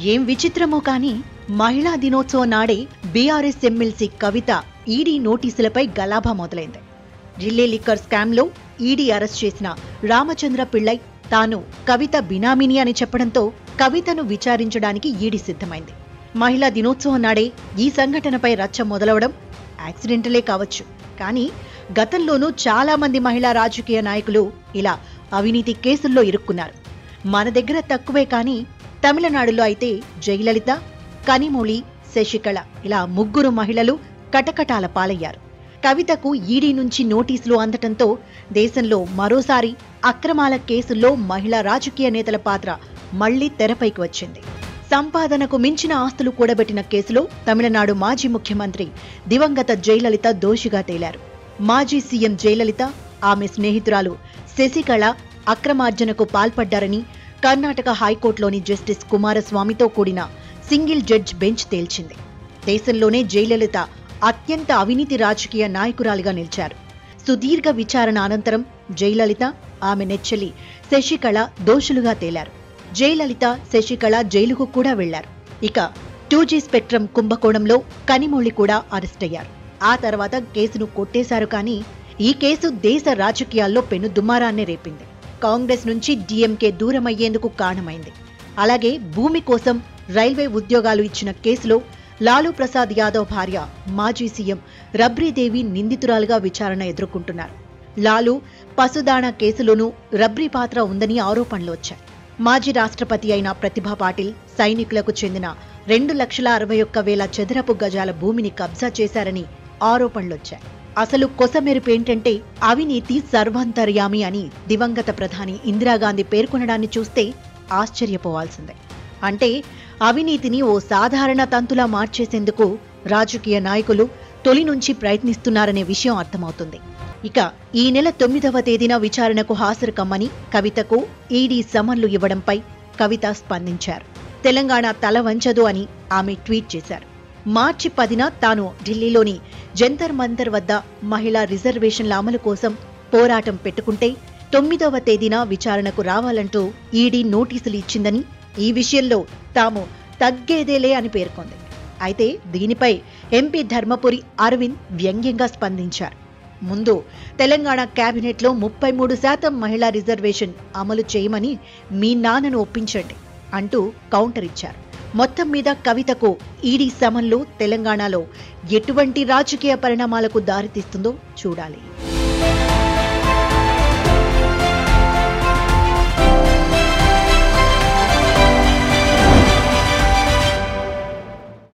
ఏం విచిత్రమో కాని మహిళా దినోత్సవం నాడే బీఆర్ఎస్ ఎమ్మెల్సీ కవిత ఈడీ నోటీసులపై గలాభా మొదలైంది ఢిల్లీ లిక్కర్ స్కామ్లో ఈడీ అరెస్ట్ చేసిన రామచంద్ర పిళ్ళై తాను కవిత బినామీని అని చెప్పడంతో కవితను విచారించడానికి ఈడీ సిద్ధమైంది మహిళా దినోత్సవం నాడే ఈ సంఘటనపై రచ్చ మొదలవడం యాక్సిడెంటలే కావచ్చు కానీ గతంలోనూ చాలా మంది మహిళా రాజకీయ నాయకులు ఇలా అవినీతి కేసుల్లో ఇరుక్కున్నారు మన దగ్గర తక్కువే కానీ తమిళనాడులో అయితే జయలలిత కనిమొళి శశికళ ఇలా ముగ్గురు మహిళలు కటకటాల పాలయ్యారు కవితకు ఈడీ నుంచి నోటీసులు అందటంతో దేశంలో మరోసారి అక్రమాల కేసుల్లో మహిళా రాజకీయ నేతల పాత్ర మళ్లీ తెరపైకి వచ్చింది సంపాదనకు మించిన ఆస్తులు కూడబెట్టిన కేసులో తమిళనాడు మాజీ ముఖ్యమంత్రి దివంగత జయలలిత దోషిగా తేలారు మాజీ సీఎం జయలలిత ఆమె స్నేహితురాలు శశికళ అక్రమార్జనకు పాల్పడ్డారని కర్ణాటక హైకోర్టులోని జస్టిస్ కుమారస్వామితో కూడిన సింగిల్ జడ్జ్ బెంచ్ తేల్చింది దేశంలోనే జయలలిత అత్యంత అవినీతి రాజకీయ నాయకురాలిగా నిలిచారు సుదీర్ఘ విచారణ అనంతరం జయలలిత ఆమె నెచ్చలి శశికళ దోషులుగా తేలారు జయలలిత శశికళ జైలుకు కూడా వెళ్లారు ఇక టూ జీ స్పెక్ట్రమ్ కుంభకోణంలో కనిమొళి కూడా అరెస్ట్ అయ్యారు ఆ తర్వాత కేసును కొట్టేశారు కానీ ఈ కేసు దేశ రాజకీయాల్లో పెను దుమారాన్ని రేపింది కాంగ్రెస్ నుంచి డీఎంకే దూరమయ్యేందుకు కారణమైంది అలాగే భూమి కోసం రైల్వే ఉద్యోగాలు ఇచ్చిన కేసులో లాలూ ప్రసాద్ యాదవ్ భార్య మాజీ సీఎం రబ్రీదేవి నిందితురాలుగా విచారణ ఎదుర్కొంటున్నారు లాలూ పసుదాణ కేసులోనూ రబ్రీ పాత్ర ఉందని ఆరోపణలు వచ్చాయి మాజీ రాష్ట్రపతి అయిన ప్రతిభా పాటిల్ సైనికులకు చెందిన రెండు లక్షల అరవై ఒక్క వేల చదరపు గజాల భూమిని కబ్జా చేశారని ఆరోపణలొచ్చాయి అసలు కొసమెరుపు ఏంటంటే అవినీతి సర్వాంతర్యామి అని దివంగత ప్రధాని ఇందిరాగాంధీ పేర్కొనడాన్ని చూస్తే ఆశ్చర్యపోవాల్సిందే అంటే అవినీతిని ఓ సాధారణ తంతులా మార్చేసేందుకు రాజకీయ నాయకులు తొలి నుంచి ప్రయత్నిస్తున్నారనే విషయం అర్థమవుతుంది ఇక ఈ నెల తొమ్మిదవ తేదీన విచారణకు హాజరు కమ్మని కవితకు ఈడీ సమన్లు ఇవ్వడంపై కవిత స్పందించారు తెలంగాణ తల వంచదు అని ఆమె ట్వీట్ చేశారు మార్చి పదిన తాను ఢిల్లీలోని జంతర్ మంతర్ వద్ద మహిళా రిజర్వేషన్ల అమలు కోసం పోరాటం పెట్టుకుంటే తొమ్మిదవ తేదీన విచారణకు రావాలంటూ ఈడీ నోటీసులు ఇచ్చిందని ఈ విషయంలో తాము తగ్గేదేలే అని పేర్కొంది అయితే దీనిపై ఎంపీ ధర్మపురి అరవింద్ వ్యంగ్యంగా స్పందించారు ముందు తెలంగాణ కేబినెట్లో ముప్పై మూడు శాతం మహిళా రిజర్వేషన్ అమలు చేయమని మీ నాన్నను ఒప్పించండి అంటూ కౌంటర్ ఇచ్చారు మొత్తం మీద కవితకు ఈడీ సమన్లు తెలంగాణలో ఎటువంటి రాజకీయ పరిణామాలకు దారితీస్తుందో చూడాలి